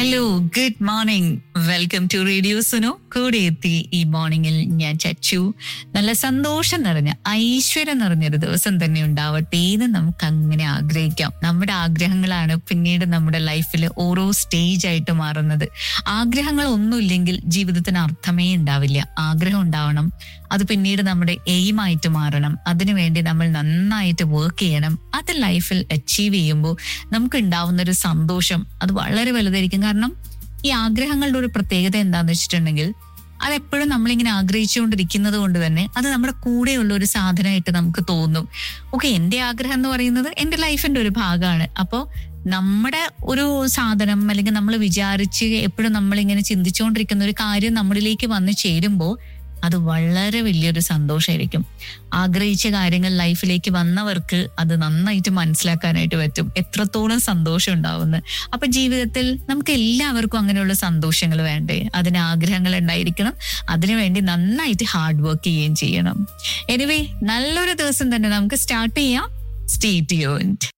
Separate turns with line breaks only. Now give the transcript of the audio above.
hello good morning welcome to radio Suno കൂടെ എത്തി ഈ മോർണിംഗിൽ ഞാൻ ചച്ചു നല്ല സന്തോഷം നിറഞ്ഞ ഐശ്വര്യം നിറഞ്ഞൊരു ദിവസം തന്നെ ഉണ്ടാവട്ടെ എന്ന് നമുക്ക് അങ്ങനെ ആഗ്രഹിക്കാം നമ്മുടെ ആഗ്രഹങ്ങളാണ് പിന്നീട് നമ്മുടെ ലൈഫിൽ ഓരോ സ്റ്റേജ് ആയിട്ട് മാറുന്നത് ആഗ്രഹങ്ങൾ ഒന്നുമില്ലെങ്കിൽ ജീവിതത്തിന് അർത്ഥമേ ഉണ്ടാവില്ല ആഗ്രഹം ഉണ്ടാവണം അത് പിന്നീട് നമ്മുടെ എയിമായിട്ട് മാറണം അതിനുവേണ്ടി നമ്മൾ നന്നായിട്ട് വർക്ക് ചെയ്യണം അത് ലൈഫിൽ അച്ചീവ് ചെയ്യുമ്പോൾ നമുക്ക് ഉണ്ടാവുന്ന ഒരു സന്തോഷം അത് വളരെ വലുതായിരിക്കും കാരണം ഈ ആഗ്രഹങ്ങളുടെ ഒരു പ്രത്യേകത എന്താന്ന് വെച്ചിട്ടുണ്ടെങ്കിൽ അതെപ്പോഴും നമ്മളിങ്ങനെ ആഗ്രഹിച്ചുകൊണ്ടിരിക്കുന്നത് കൊണ്ട് തന്നെ അത് നമ്മുടെ കൂടെയുള്ള ഒരു സാധനമായിട്ട് നമുക്ക് തോന്നും ഓക്കെ എന്റെ ആഗ്രഹം എന്ന് പറയുന്നത് എന്റെ ലൈഫിന്റെ ഒരു ഭാഗമാണ് അപ്പോൾ നമ്മുടെ ഒരു സാധനം അല്ലെങ്കിൽ നമ്മൾ വിചാരിച്ച് എപ്പോഴും നമ്മളിങ്ങനെ ചിന്തിച്ചുകൊണ്ടിരിക്കുന്ന ഒരു കാര്യം നമ്മളിലേക്ക് വന്ന് ചേരുമ്പോൾ അത് വളരെ വലിയൊരു സന്തോഷമായിരിക്കും ആഗ്രഹിച്ച കാര്യങ്ങൾ ലൈഫിലേക്ക് വന്നവർക്ക് അത് നന്നായിട്ട് മനസ്സിലാക്കാനായിട്ട് പറ്റും എത്രത്തോളം സന്തോഷം ഉണ്ടാവുന്നു അപ്പൊ ജീവിതത്തിൽ നമുക്ക് എല്ലാവർക്കും അങ്ങനെയുള്ള സന്തോഷങ്ങൾ വേണ്ടേ അതിന് ആഗ്രഹങ്ങൾ ഉണ്ടായിരിക്കണം അതിനുവേണ്ടി നന്നായിട്ട് ഹാർഡ് വർക്ക് ചെയ്യുകയും ചെയ്യണം എനിവേ നല്ലൊരു ദിവസം തന്നെ നമുക്ക് സ്റ്റാർട്ട് ചെയ്യാം സ്റ്റേ ട്യൂൺഡ്